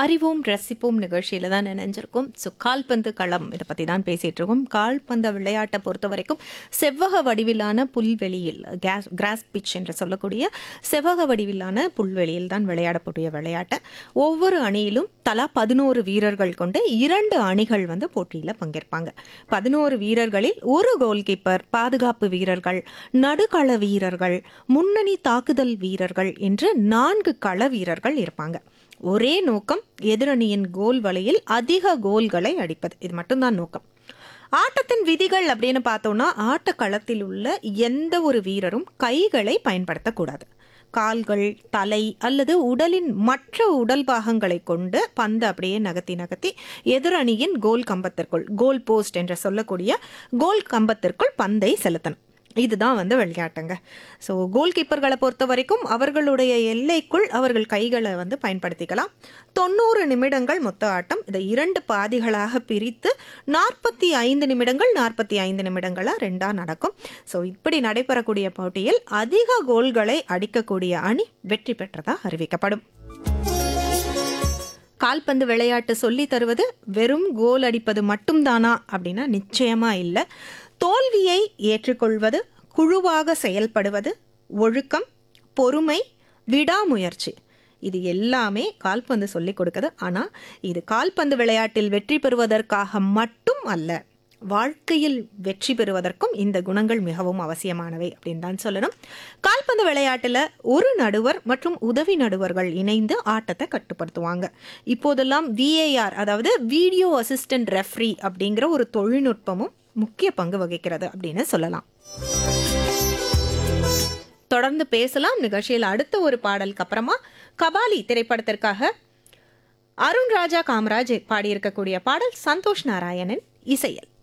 அறிவோம் ரசிப்போம் நிகழ்ச்சியில தான் நினைஞ்சிருக்கோம் ஸோ கால்பந்து களம் இதை பற்றி தான் பேசிட்டு இருக்கோம் கால்பந்து விளையாட்டை பொறுத்த வரைக்கும் செவ்வக வடிவிலான புல்வெளியில் கேஸ் கிராஸ் பிச் என்று சொல்லக்கூடிய செவ்வக வடிவிலான புல்வெளியில் தான் விளையாடக்கூடிய விளையாட்டு ஒவ்வொரு அணியிலும் தலா பதினோரு வீரர்கள் கொண்டு இரண்டு அணிகள் வந்து போட்டியில் பங்கேற்பாங்க பதினோரு வீரர்களில் ஒரு கோல் கீப்பர் பாதுகாப்பு வீரர்கள் நடுக்கள வீரர்கள் முன்னணி தாக்குதல் வீரர்கள் என்று நான்கு கள வீரர்கள் இருப்பாங்க ஒரே நோக்கம் எதிரணியின் கோல் வலையில் அதிக கோல்களை அடிப்பது இது மட்டும்தான் நோக்கம் ஆட்டத்தின் விதிகள் அப்படின்னு பார்த்தோம்னா ஆட்டக்களத்தில் உள்ள எந்த ஒரு வீரரும் கைகளை பயன்படுத்தக்கூடாது கால்கள் தலை அல்லது உடலின் மற்ற உடல் பாகங்களை கொண்டு பந்து அப்படியே நகர்த்தி நகர்த்தி எதிரணியின் கோல் கம்பத்திற்குள் கோல் போஸ்ட் என்று சொல்லக்கூடிய கோல் கம்பத்திற்குள் பந்தை செலுத்தணும் இதுதான் வந்து விளையாட்டுங்க ஸோ கோல் கீப்பர்களை பொறுத்த வரைக்கும் அவர்களுடைய எல்லைக்குள் அவர்கள் கைகளை வந்து பயன்படுத்திக்கலாம் தொண்ணூறு நிமிடங்கள் மொத்த ஆட்டம் இதை இரண்டு பாதிகளாக பிரித்து நாற்பத்தி ஐந்து நிமிடங்கள் நாற்பத்தி ஐந்து நிமிடங்களாக ரெண்டாக நடக்கும் ஸோ இப்படி நடைபெறக்கூடிய போட்டியில் அதிக கோல்களை அடிக்கக்கூடிய அணி வெற்றி பெற்றதாக அறிவிக்கப்படும் கால்பந்து விளையாட்டு சொல்லி தருவது வெறும் கோல் அடிப்பது மட்டும்தானா அப்படின்னா நிச்சயமா இல்லை தோல்வியை ஏற்றுக்கொள்வது குழுவாக செயல்படுவது ஒழுக்கம் பொறுமை விடாமுயற்சி இது எல்லாமே கால்பந்து சொல்லிக் கொடுக்குது ஆனால் இது கால்பந்து விளையாட்டில் வெற்றி பெறுவதற்காக மட்டும் அல்ல வாழ்க்கையில் வெற்றி பெறுவதற்கும் இந்த குணங்கள் மிகவும் அவசியமானவை அப்படின்னு தான் சொல்லணும் கால்பந்து விளையாட்டில் ஒரு நடுவர் மற்றும் உதவி நடுவர்கள் இணைந்து ஆட்டத்தை கட்டுப்படுத்துவாங்க இப்போதெல்லாம் விஏஆர் அதாவது வீடியோ அசிஸ்டன்ட் ரெஃப்ரி அப்படிங்கிற ஒரு தொழில்நுட்பமும் முக்கிய பங்கு வகிக்கிறது அப்படின்னு சொல்லலாம் தொடர்ந்து பேசலாம் நிகழ்ச்சியில் அடுத்த ஒரு பாடலுக்கு அப்புறமா கபாலி திரைப்படத்திற்காக அருண் ராஜா காமராஜ் பாடியிருக்கக்கூடிய பாடல் சந்தோஷ் நாராயணன் இசையல்